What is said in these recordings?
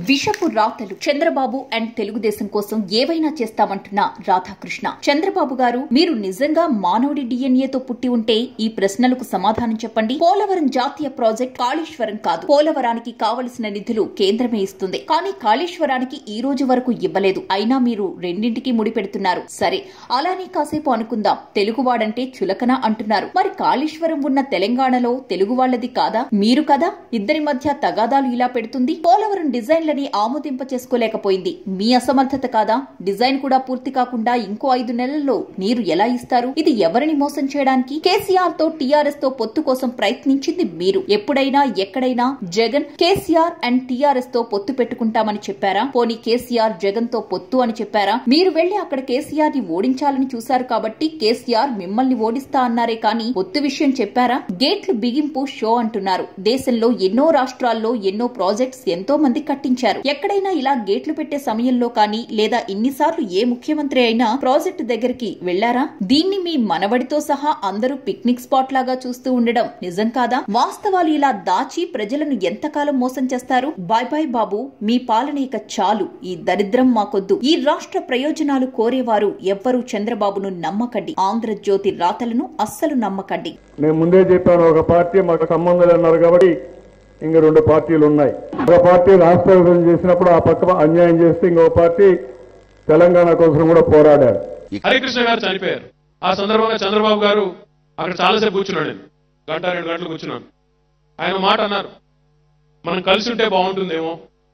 విషపు రాతలు చంద్రబాబు అండ్ తెలుగుదేశం కోసం ఏవైనా చేస్తామంటున్న రాధాకృష్ణ చంద్రబాబు గారు మీరు నిజంగా మానవుడి డిఎన్ఏతో పుట్టి ఉంటే ఈ ప్రశ్నలకు సమాధానం చెప్పండి పోలవరం జాతీయ ప్రాజెక్ట్ కాళేశ్వరం కాదు పోలవరానికి కావలసిన నిధులు కేంద్రమే ఇస్తుంది కానీ కాళేశ్వరానికి ఈ రోజు వరకు ఇవ్వలేదు అయినా మీరు రెండింటికి ముడిపెడుతున్నారు సరే అలానే కాసేపు అనుకుందాం తెలుగువాడంటే చులకన అంటున్నారు మరి కాళేశ్వరం ఉన్న తెలంగాణలో తెలుగు వాళ్ళది కాదా మీరు కదా ఇద్దరి మధ్య తగాదాలు ఇలా పెడుతుంది పోలవరం డిజైన్లని ఆమోదింప చేసుకోలేకపోయింది మీ అసమర్థత కాదా డిజైన్ కూడా పూర్తి కాకుండా ఇంకో ఐదు నెలల్లో నీరు ఎలా ఇస్తారు ఇది ఎవరిని మోసం చేయడానికి కేసీఆర్ తో టీఆర్ఎస్ తో పొత్తు కోసం ప్రయత్నించింది మీరు ఎప్పుడైనా ఎక్కడైనా జగన్ కేసీఆర్ అండ్ టీఆర్ఎస్ తో పొత్తు పెట్టుకుంటామని చెప్పారా పోనీ కేసీఆర్ జగన్ తో పొత్తు అని చెప్పారా మీరు వెళ్లి అక్కడ కేసీఆర్ ని ఓడించాలని చూశారు కాబట్టి కేసీఆర్ మిమ్మల్ని ఓడిస్తా అన్నారే కానీ పొత్తు విషయం చెప్పారా గేట్లు బిగింపు షో అంటున్నారు దేశంలో ఎన్నో రాష్ట్రాల్లో ఎన్నో ప్రాజెక్ట్స్ ఎంతో మంది కట్టించారు ఎక్కడైనా ఇలా గేట్లు పెట్టే సమయంలో కానీ లేదా ఇన్నిసార్లు ఏ ముఖ్యమంత్రి అయినా ప్రాజెక్టు దగ్గరికి వెళ్లారా దీన్ని మీ మనవడితో సహా అందరూ పిక్నిక్ స్పాట్ లాగా చూస్తూ ఉండడం నిజం కాదా వాస్తవాలు ఇలా దాచి ప్రజలను ఎంతకాలం మోసం చేస్తారు బాయ్ బాయ్ బాబు మీ పాలన ఇక చాలు ఈ దరిద్రం మాకొద్దు ఈ రాష్ట్ర ప్రయోజనాలు కోరేవారు ఎవ్వరూ చంద్రబాబును నమ్మకండి ఆంధ్రజ్యోతి రాతలను అస్సలు నమ్మకండి నేను ముందే చెప్పాను ఒక పార్టీ మాకు సంబంధం అన్నారు కాబట్టి ఇంక రెండు పార్టీలు ఉన్నాయి ఒక పార్టీ రాష్ట్ర విభజన చేసినప్పుడు ఆ పక్క అన్యాయం చేస్తే ఇంకో పార్టీ తెలంగాణ కోసం కూడా పోరాడారు హరికృష్ణ గారు చనిపోయారు ఆ సందర్భంగా చంద్రబాబు గారు అక్కడ చాలాసేపు కూర్చున్నాడు నేను గంట రెండు గంటలు కూర్చున్నాను ఆయన మాట అన్నారు మనం కలిసి ఉంటే బాగుంటుందేమో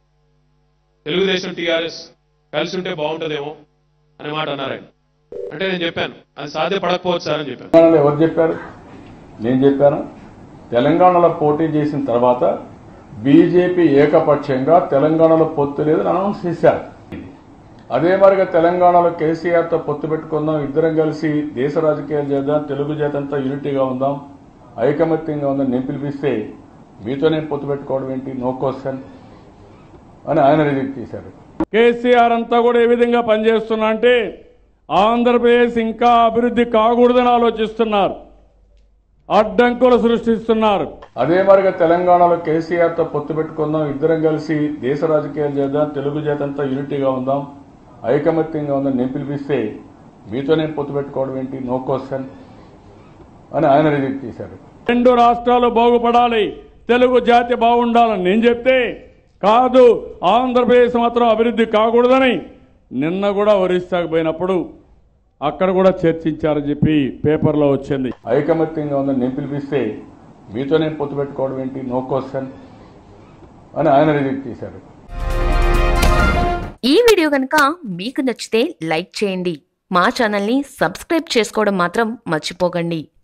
తెలుగుదేశం టీఆర్ఎస్ కలిసి ఉంటే బాగుంటుందేమో అనే మాట అన్నారు ఆయన అంటే నేను చెప్పాను అది సాధ్యపడకపోవచ్చు సార్ అని చెప్పాను తెలంగాణలో ఎవరు చెప్పారు నేను చెప్పాను తెలంగాణలో పోటీ చేసిన తర్వాత బీజేపీ ఏకపక్షంగా తెలంగాణలో పొత్తు లేదని అనౌన్స్ చేశారు అదే మరిగా తెలంగాణలో కేసీఆర్తో పొత్తు పెట్టుకుందాం ఇద్దరం కలిసి దేశ రాజకీయాలు చేద్దాం తెలుగు జాతంతా యూనిటీగా ఉందాం ఐకమత్యంగా ఉందాం నేను పిలిపిస్తే మీతో నేను పొత్తు పెట్టుకోవడం ఏంటి నో క్వశ్చన్ అని ఆయన రిజెక్ట్ చేశారు కేసీఆర్ అంతా కూడా ఏ విధంగా పనిచేస్తున్నా అంటే ఆంధ్రప్రదేశ్ ఇంకా అభివృద్ధి కాకూడదని ఆలోచిస్తున్నారు అడ్డంకులు సృష్టిస్తున్నారు అదే మరిగా తెలంగాణలో కేసీఆర్తో పొత్తు పెట్టుకుందాం ఇద్దరం కలిసి దేశ రాజకీయాలు చేద్దాం తెలుగు జాతంతా యూనిటీగా ఉందాం ఐకమత్యంగా ఉందాం నేను పిలిపిస్తే మీతో నేను పొత్తు పెట్టుకోవడం ఏంటి నో క్వశ్చన్ అని ఆయన రిజెక్ట్ చేశారు రెండు రాష్ట్రాలు బాగుపడాలి తెలుగు జాతి బాగుండాలని నేను చెప్తే కాదు ఆంధ్రప్రదేశ్ మాత్రం అభివృద్ధి కాకూడదని నిన్న కూడా ఒరిస్సాకు పోయినప్పుడు అక్కడ కూడా చర్చించారని చెప్పి పేపర్లో వచ్చింది ఐకమత్యంగా ఉందని నేను పిలిపిస్తే మీతో నేను పొత్తు పెట్టుకోవడం ఏంటి నో క్వశ్చన్ అని ఆయన రిజెక్ట్ చేశారు ఈ వీడియో కనుక మీకు నచ్చితే లైక్ చేయండి మా ఛానల్ని సబ్స్క్రైబ్ చేసుకోవడం మాత్రం మర్చిపోకండి